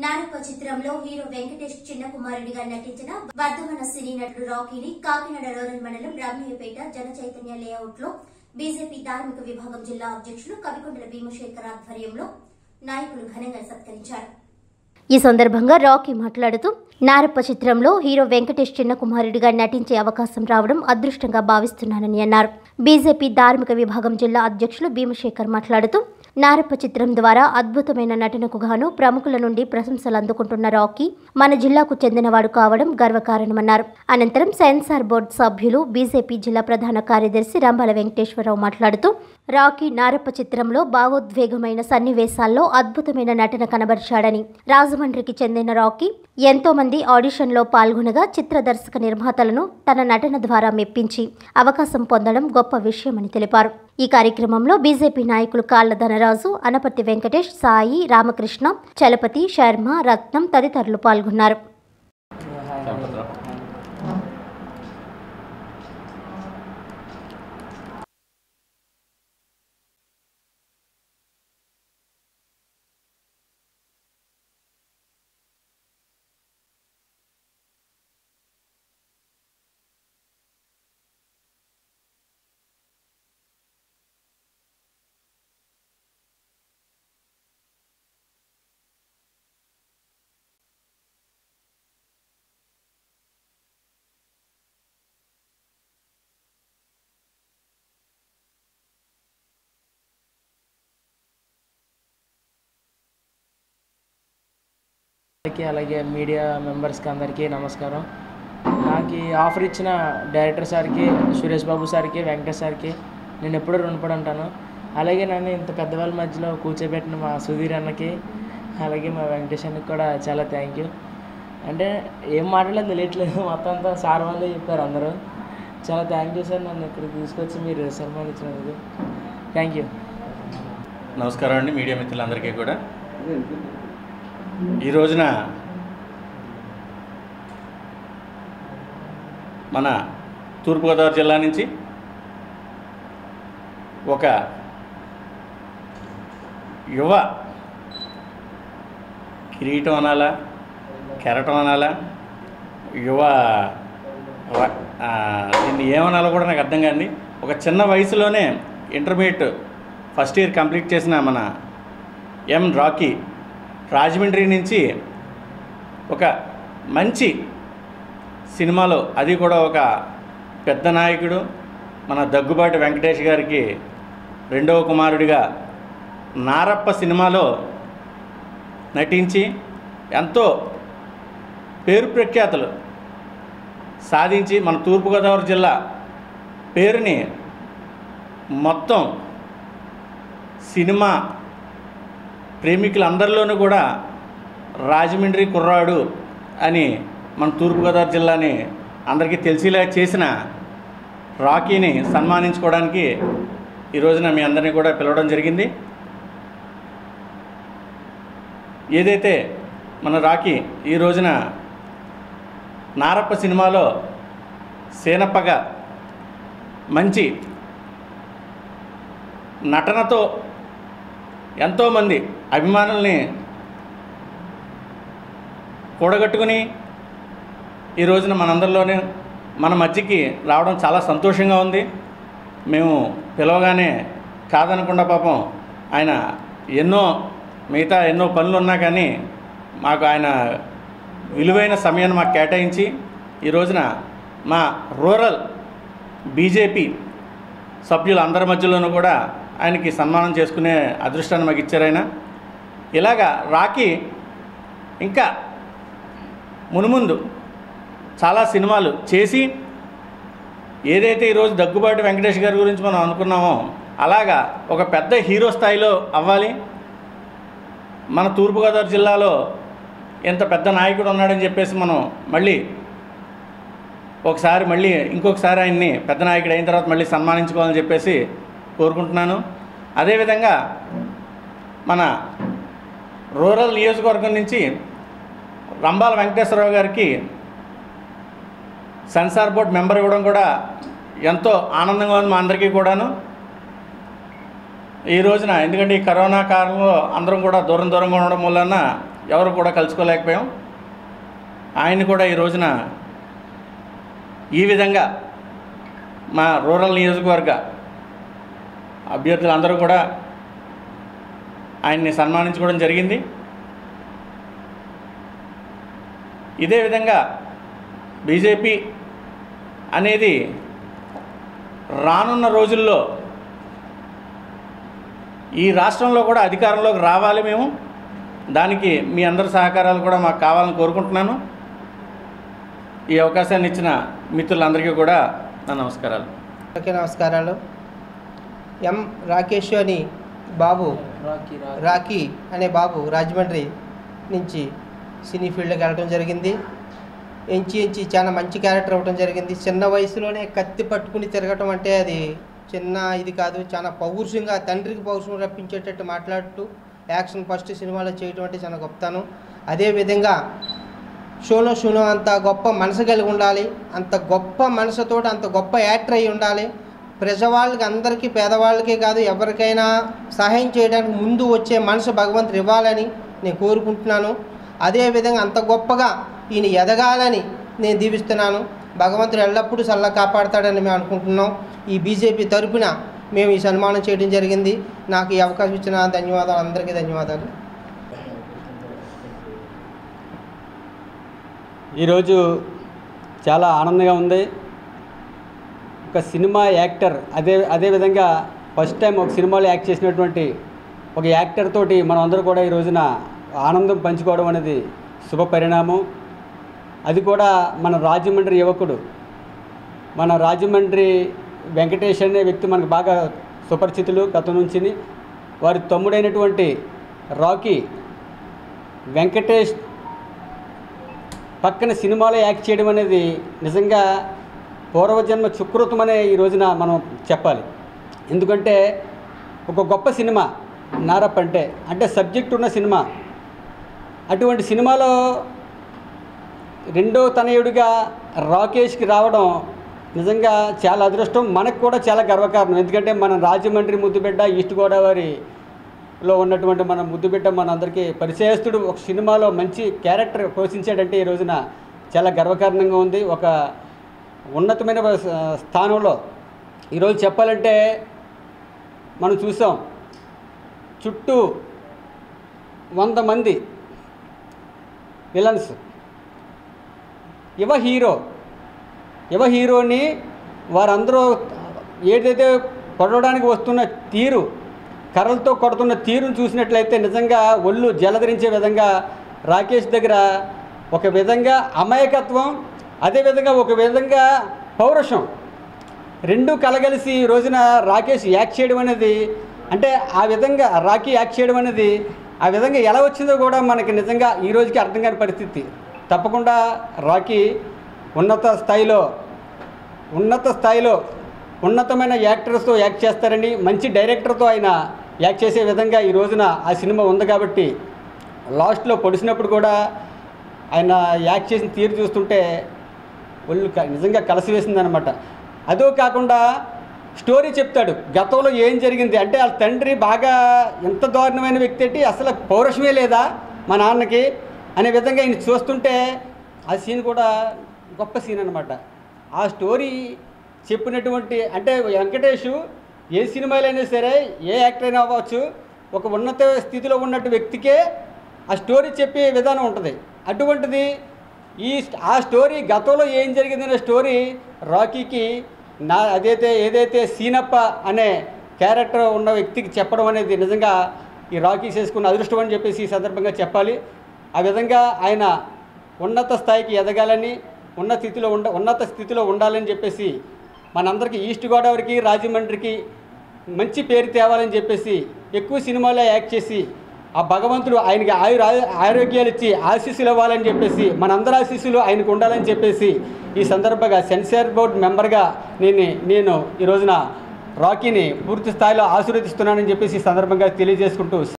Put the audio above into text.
నారప్ప చిత్రంలో హీరో వెంకటేష్ చిన్న కుమారుడిగా నటించిన వర్ధమన సినీ నటుడు రాకీని కాకినాడ రూరల్ మండలం రామయ్యపేట జన చైతన్య లేఅవుట్ లో బీజేపీ ధార్మిక విభాగం జిల్లా అధ్యక్షులు కవికొండల భీమశేఖర్ ఆధ్వర్యంలో నాయకులు ఘనంగా సత్కరించారు ఈ సందర్భంగా రాకీ మాట్లాడుతూ నారప్ప చిత్రంలో హీరో వెంకటేష్ చిన్న కుమారుడిగా నటించే అవకాశం రావడం అదృష్టంగా భావిస్తున్నానని అన్నారు బీజేపీ ధార్మిక విభాగం జిల్లా అధ్యక్షులు భీమశేఖర్ మాట్లాడుతూ నారప్ప చిత్రం ద్వారా అద్భుతమైన నటనకు గాను ప్రముఖుల నుండి ప్రశంసలు అందుకుంటున్న రాకీ మన జిల్లాకు చెందినవాడు కావడం గర్వకారణమన్నారు అనంతరం సెన్సార్ బోర్డు సభ్యులు బీజేపీ జిల్లా ప్రధాన కార్యదర్శి రంభాల వెంకటేశ్వరరావు మాట్లాడుతూ రాకీ నారప్ప చిత్రంలో భావోద్వేగమైన సన్నివేశాల్లో అద్భుతమైన నటన కనబరిచాడని రాజమండ్రికి చెందిన రాకీ ఎంతో మంది ఆడిషన్లో పాల్గొనగా చిత్ర దర్శక నిర్మాతలను తన నటన ద్వారా మెప్పించి అవకాశం పొందడం గొప్ప విషయమని తెలిపారు ఈ కార్యక్రమంలో బీజేపీ నాయకులు కాళ్ల ధనరాజు అనపర్తి వెంకటేష్ సాయి రామకృష్ణ చలపతి శర్మ రత్నం తదితరులు పాల్గొన్నారు అందరికీ అలాగే మీడియా మెంబర్స్కి అందరికీ నమస్కారం నాకు ఈ ఆఫర్ ఇచ్చిన డైరెక్టర్ సార్కి సురేష్ బాబు సార్కి వెంకటేష్ సార్కి నేను ఎప్పుడూ రుణపడి ఉంటాను అలాగే నన్ను ఇంత పెద్దవాళ్ళ మధ్యలో కూర్చోబెట్టిన మా సుధీర్ అన్నకి అలాగే మా వెంకటేష్ అన్నకి కూడా చాలా థ్యాంక్ యూ అంటే ఏం మాట్లాడలేదు తెలియట్లేదు మొత్తం అంతా సార్ వాళ్ళే చెప్పారు అందరూ చాలా థ్యాంక్ యూ సార్ నన్ను ఇక్కడికి తీసుకొచ్చి మీరు సన్మానించినందుకు థ్యాంక్ యూ నమస్కారం అండి మీడియా మిత్రులందరికీ కూడా ఈ రోజున మన తూర్పుగోదావరి జిల్లా నుంచి ఒక యువ కిరీటం అనాలా కెరటం అనాలా యువ ర- ఆ, దీన్ని ఏమనాలో కూడా నాకు అర్థం కాండి ఒక చిన్న వయసులోనే ఇంటర్మీడియట్ ఫస్ట్ ఇయర్ కంప్లీట్ చేసిన మన ఎం రాకీ రాజమండ్రి నుంచి ఒక మంచి సినిమాలో అది కూడా ఒక పెద్ద నాయకుడు మన దగ్గుబాటి వెంకటేష్ గారికి రెండవ కుమారుడిగా నారప్ప సినిమాలో నటించి ఎంతో పేరు ప్రఖ్యాతులు సాధించి మన తూర్పుగోదావరి జిల్లా పేరుని మొత్తం సినిమా ప్రేమికులందరిలోనూ కూడా రాజమండ్రి కుర్రాడు అని మన తూర్పుగోదావరి జిల్లాని అందరికీ తెలిసేలా చేసిన రాకీని సన్మానించుకోవడానికి ఈ రోజున మీ అందరినీ కూడా పిలవడం జరిగింది ఏదైతే మన రాకీ ఈ రోజున నారప్ప సినిమాలో సేనప్పగా మంచి నటనతో ఎంతోమంది అభిమానుల్ని కూడగట్టుకుని ఈ రోజున మనందరిలోనే మన మధ్యకి రావడం చాలా సంతోషంగా ఉంది మేము పిలవగానే కాదనకుండా పాపం ఆయన ఎన్నో మిగతా ఎన్నో పనులు ఉన్నా కానీ మాకు ఆయన విలువైన సమయాన్ని మాకు కేటాయించి ఈ రోజున మా రూరల్ బీజేపీ సభ్యులు అందరి మధ్యలోనూ కూడా ఆయనకి సన్మానం చేసుకునే అదృష్టాన్ని మాకు ఇచ్చారు ఆయన ఇలాగా రాకీ ఇంకా మునుముందు చాలా సినిమాలు చేసి ఏదైతే ఈరోజు దగ్గుబాటి వెంకటేష్ గారి గురించి మనం అనుకున్నామో అలాగా ఒక పెద్ద హీరో స్థాయిలో అవ్వాలి మన తూర్పుగోదావరి జిల్లాలో ఎంత పెద్ద నాయకుడు ఉన్నాడని చెప్పేసి మనం మళ్ళీ ఒకసారి మళ్ళీ ఇంకొకసారి ఆయన్ని పెద్ద నాయకుడు అయిన తర్వాత మళ్ళీ సన్మానించుకోవాలని చెప్పేసి కోరుకుంటున్నాను అదేవిధంగా మన రూరల్ నియోజకవర్గం నుంచి రంబాల వెంకటేశ్వరరావు గారికి సెన్సార్ బోర్డ్ మెంబర్ ఇవ్వడం కూడా ఎంతో ఆనందంగా ఉంది మా అందరికీ కూడాను ఈ రోజున ఎందుకంటే ఈ కరోనా కాలంలో అందరం కూడా దూరం దూరంగా ఉండడం వలన ఎవరు కూడా కలుసుకోలేకపోయాం ఆయన్ని కూడా ఈ రోజున ఈ విధంగా మా రూరల్ నియోజకవర్గ అభ్యర్థులందరూ కూడా ఆయన్ని సన్మానించుకోవడం జరిగింది ఇదే విధంగా బీజేపీ అనేది రానున్న రోజుల్లో ఈ రాష్ట్రంలో కూడా అధికారంలోకి రావాలి మేము దానికి మీ అందరి సహకారాలు కూడా మాకు కావాలని కోరుకుంటున్నాను ఈ అవకాశాన్ని ఇచ్చిన మిత్రులందరికీ కూడా నా నమస్కారాలు ఓకే నమస్కారాలు ఎం రాకేష్ అని బాబు రాకీ రాకీ రాకీ అనే బాబు రాజమండ్రి నుంచి సినీ ఫీల్డ్కి వెళ్ళడం జరిగింది ఎంచి ఎంచి చాలా మంచి క్యారెక్టర్ అవ్వడం జరిగింది చిన్న వయసులోనే కత్తి పట్టుకుని తిరగటం అంటే అది చిన్న ఇది కాదు చాలా పౌరుషంగా తండ్రికి పౌరుషం రప్పించేటట్టు మాట్లాడుతూ యాక్షన్ ఫస్ట్ సినిమాలో చేయటం అంటే చాలా గొప్పతనం అదేవిధంగా షోలో షోలో అంత గొప్ప మనసు కలిగి ఉండాలి అంత గొప్ప మనసుతో అంత గొప్ప యాక్టర్ అయి ఉండాలి ప్రజవాళ్ళకి అందరికీ పేదవాళ్ళకే కాదు ఎవరికైనా సహాయం చేయడానికి ముందు వచ్చే మనసు భగవంతుడు ఇవ్వాలని నేను కోరుకుంటున్నాను అదేవిధంగా అంత గొప్పగా ఈయన ఎదగాలని నేను దీవిస్తున్నాను భగవంతుడు ఎల్లప్పుడూ చల్ల కాపాడతాడని మేము అనుకుంటున్నాం ఈ బీజేపీ తరపున మేము ఈ సన్మానం చేయడం జరిగింది నాకు ఈ అవకాశం ఇచ్చిన ధన్యవాదాలు అందరికీ ధన్యవాదాలు ఈరోజు చాలా ఆనందంగా ఉంది ఒక సినిమా యాక్టర్ అదే అదేవిధంగా ఫస్ట్ టైం ఒక సినిమాలో యాక్ట్ చేసినటువంటి ఒక యాక్టర్ తోటి మనం అందరూ కూడా ఈ రోజున ఆనందం పంచుకోవడం అనేది శుభ పరిణామం అది కూడా మన రాజమండ్రి యువకుడు మన రాజమండ్రి వెంకటేష్ అనే వ్యక్తి మనకు బాగా సుపరిచితులు గతం నుంచి వారి తమ్ముడైనటువంటి రాకీ వెంకటేష్ పక్కన సినిమాలో యాక్ట్ చేయడం అనేది నిజంగా పూర్వజన్మ సుకృతం అనే ఈ రోజున మనం చెప్పాలి ఎందుకంటే ఒక గొప్ప సినిమా నారప్ అంటే అంటే సబ్జెక్ట్ ఉన్న సినిమా అటువంటి సినిమాలో రెండో తనయుడిగా రాకేష్కి రావడం నిజంగా చాలా అదృష్టం మనకు కూడా చాలా గర్వకారణం ఎందుకంటే మన రాజమండ్రి ముద్దుబిడ్డ ఈస్ట్ గోదావరిలో ఉన్నటువంటి మన ముద్దుబిడ్డ మనందరికీ పరిచయస్తుడు ఒక సినిమాలో మంచి క్యారెక్టర్ పోషించాడంటే ఈ రోజున చాలా గర్వకారణంగా ఉంది ఒక ఉన్నతమైన స- స్థానంలో ఈరోజు చెప్పాలంటే మనం చూసాం చుట్టూ వంద మంది విలన్స్ యువ హీరో యువ హీరోని వారందరూ ఏదైతే కొట్టడానికి వస్తున్న తీరు కర్రలతో కొడుతున్న తీరును చూసినట్లయితే నిజంగా ఒళ్ళు జలధరించే విధంగా రాకేష్ దగ్గర ఒక విధంగా అమాయకత్వం అదేవిధంగా ఒక విధంగా పౌరుషం రెండు కలగలిసి ఈ రోజున రాకేష్ యాక్ట్ చేయడం అనేది అంటే ఆ విధంగా రాకీ యాక్ట్ చేయడం అనేది ఆ విధంగా ఎలా వచ్చిందో కూడా మనకి నిజంగా ఈ రోజుకి అర్థం కాని పరిస్థితి తప్పకుండా రాకీ ఉన్నత స్థాయిలో ఉన్నత స్థాయిలో ఉన్నతమైన యాక్టర్స్తో యాక్ట్ చేస్తారని మంచి డైరెక్టర్తో ఆయన యాక్ట్ చేసే విధంగా ఈ రోజున ఆ సినిమా ఉంది కాబట్టి లాస్ట్లో పొడిచినప్పుడు కూడా ఆయన యాక్ట్ చేసిన తీరు చూస్తుంటే ఒళ్ళు క- నిజంగా కలసి వేసిందనమాట అదో కాకుండా స్టోరీ చెప్తాడు గతంలో ఏం జరిగింది అంటే వాళ్ళ తండ్రి బాగా ఎంత దారుణమైన వ్యక్తి ఏంటి అసలు పౌరుషమే లేదా మా నాన్నకి అనే విధంగా ఈయన చూస్తుంటే ఆ సీన్ కూడా గొప్ప సీన్ అనమాట ఆ స్టోరీ చెప్పినటువంటి అంటే వెంకటేష్ ఏ సినిమాలో అయినా సరే ఏ యాక్టర్ అయినా అవ్వచ్చు ఒక ఉన్నత స్థితిలో ఉన్నట్టు వ్యక్తికే ఆ స్టోరీ చెప్పే విధానం ఉంటుంది అటువంటిది ఈ స్ట్- ఆ స్టోరీ గతంలో ఏం జరిగిందనే స్టోరీ రాకీకి నా అదైతే ఏదైతే సీనప్ప అనే క్యారెక్టర్ ఉన్న వ్యక్తికి చెప్పడం అనేది నిజంగా ఈ రాకీ చేసుకున్న అదృష్టం అని చెప్పేసి ఈ సందర్భంగా చెప్పాలి ఆ విధంగా ఆయన ఉన్నత స్థాయికి ఎదగాలని ఉన్న స్థితిలో ఉండ ఉన్నత స్థితిలో ఉండాలని చెప్పేసి మనందరికీ ఈస్ట్ గోదావరికి రాజమండ్రికి మంచి పేరు తేవాలని చెప్పేసి ఎక్కువ సినిమాలో యాక్ట్ చేసి ఆ భగవంతుడు ఆయనకి ఆయుర ఆరోగ్యాలు ఇచ్చి ఆశీస్సులు ఇవ్వాలని చెప్పేసి మనందరి ఆశీస్సులు ఆయనకు ఉండాలని చెప్పేసి ఈ సందర్భంగా సెన్సార్ బోర్డు మెంబర్గా నేను నేను ఈ రోజున రాకీని పూర్తి స్థాయిలో ఆశీర్వదిస్తున్నానని చెప్పేసి ఈ సందర్భంగా తెలియజేసుకుంటూ